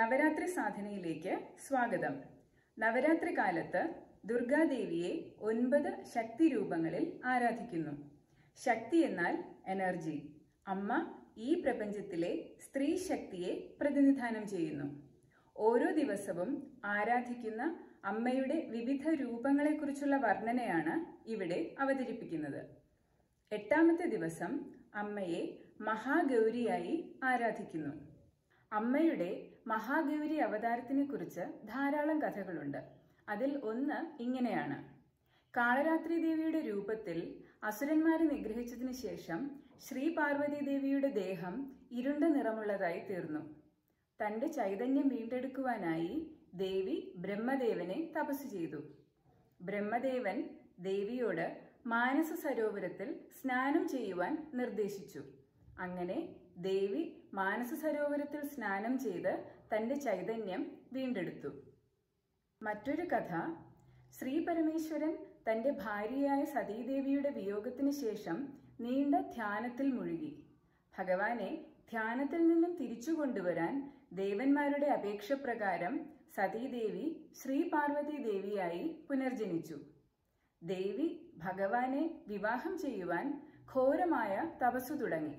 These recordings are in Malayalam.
നവരാത്രി സാധനയിലേക്ക് സ്വാഗതം നവരാത്രി കാലത്ത് ദുർഗാദേവിയെ ഒൻപത് ശക്തി രൂപങ്ങളിൽ ആരാധിക്കുന്നു ശക്തി എന്നാൽ എനർജി അമ്മ ഈ പ്രപഞ്ചത്തിലെ സ്ത്രീ ശക്തിയെ പ്രതിനിധാനം ചെയ്യുന്നു ഓരോ ദിവസവും ആരാധിക്കുന്ന അമ്മയുടെ വിവിധ രൂപങ്ങളെക്കുറിച്ചുള്ള വർണ്ണനയാണ് ഇവിടെ അവതരിപ്പിക്കുന്നത് എട്ടാമത്തെ ദിവസം അമ്മയെ മഹാഗൗരിയായി ആരാധിക്കുന്നു അമ്മയുടെ മഹാഗൗരി അവതാരത്തിനെ കുറിച്ച് ധാരാളം കഥകളുണ്ട് അതിൽ ഒന്ന് ഇങ്ങനെയാണ് കാളരാത്രി ദേവിയുടെ രൂപത്തിൽ അസുരന്മാരെ നിഗ്രഹിച്ചതിനു ശേഷം ശ്രീ പാർവതി ദേവിയുടെ ദേഹം ഇരുണ്ട നിറമുള്ളതായി തീർന്നു തന്റെ ചൈതന്യം വീണ്ടെടുക്കുവാനായി ദേവി ബ്രഹ്മദേവനെ തപസ് ചെയ്തു ബ്രഹ്മദേവൻ ദേവിയോട് മാനസ സരോവരത്തിൽ സ്നാനം ചെയ്യുവാൻ നിർദ്ദേശിച്ചു അങ്ങനെ ദേവി മാനസ സരോവരത്തിൽ സ്നാനം ചെയ്ത് തന്റെ ചൈതന്യം വീണ്ടെടുത്തു മറ്റൊരു കഥ ശ്രീ പരമേശ്വരൻ തന്റെ ഭാര്യയായ സതീദേവിയുടെ വിയോഗത്തിന് ശേഷം നീണ്ട ധ്യാനത്തിൽ മുഴുകി ഭഗവാനെ ധ്യാനത്തിൽ നിന്നും തിരിച്ചു കൊണ്ടുവരാൻ ദേവന്മാരുടെ അപേക്ഷ പ്രകാരം സതീദേവി ശ്രീ പാർവതി ദേവിയായി പുനർജനിച്ചു ദേവി ഭഗവാനെ വിവാഹം ചെയ്യുവാൻ ഘോരമായ തപസ്സു തുടങ്ങി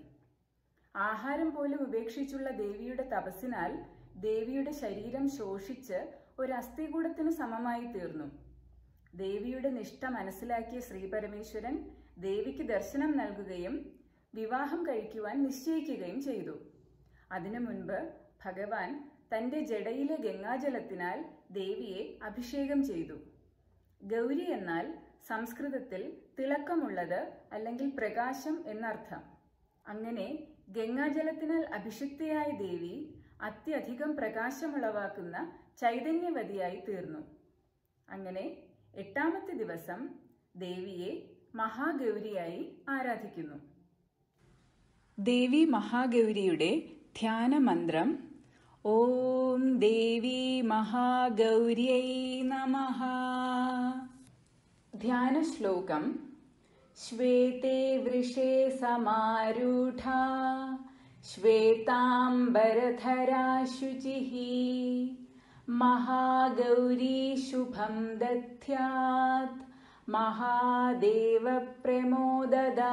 ആഹാരം പോലും ഉപേക്ഷിച്ചുള്ള ദേവിയുടെ തപസ്സിനാൽ ദേവിയുടെ ശരീരം ശോഷിച്ച് ഒരു അസ്ഥികൂടത്തിന് സമമായി തീർന്നു ദേവിയുടെ നിഷ്ഠ മനസ്സിലാക്കിയ ശ്രീപരമേശ്വരൻ ദേവിക്ക് ദർശനം നൽകുകയും വിവാഹം കഴിക്കുവാൻ നിശ്ചയിക്കുകയും ചെയ്തു അതിനു മുൻപ് ഭഗവാൻ തന്റെ ജടയിലെ ഗംഗാജലത്തിനാൽ ദേവിയെ അഭിഷേകം ചെയ്തു ഗൗരി എന്നാൽ സംസ്കൃതത്തിൽ തിളക്കമുള്ളത് അല്ലെങ്കിൽ പ്രകാശം എന്നർത്ഥം അങ്ങനെ ഗംഗാജലത്തിനാൽ അഭിഷിക്തയായ ദേവി അത്യധികം പ്രകാശമുളവാക്കുന്ന ചൈതന്യവതിയായി തീർന്നു അങ്ങനെ എട്ടാമത്തെ ദിവസം ദേവിയെ മഹാഗൗരിയായി ആരാധിക്കുന്നു ദേവി മഹാഗൗരിയുടെ ധ്യാന മന്ത്രം ഓം ദേവി മഹാഗൗര്യൈ നമഃ ധ്യാന ശ്ലോകം ശ്വേതേ വൃഷേ സമാരൂഢ ശ്വേതാംബരധരാ ശുചിഃ മഹാഗൗരീ ശുഭം ദധ്യാത് മഹാദേവ പ്രമോദദാ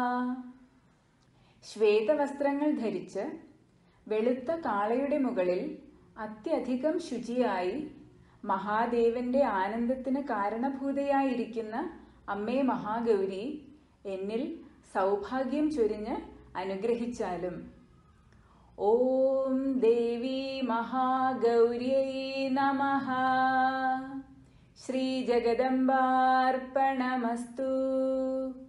ശ്വേതവസ്ത്രങ്ങൾ ധരിച്ച് വെളുത്ത കാളയുടെ മുകളിൽ അത്യധികം ശുചിയായി മഹാദേവന്റെ ആനന്ദത്തിന് കാരണഭൂതയായിരിക്കുന്ന അമ്മേ മഹാഗൗരി എന്നിൽ സൗഭാഗ്യം ചൊരിഞ്ഞ് അനുഗ്രഹിച്ചാലും ഓം ദേവി മഹാഗൗര്യൈ നമഃ ശ്രീ ജഗദംബാർപ്പണമസ്തു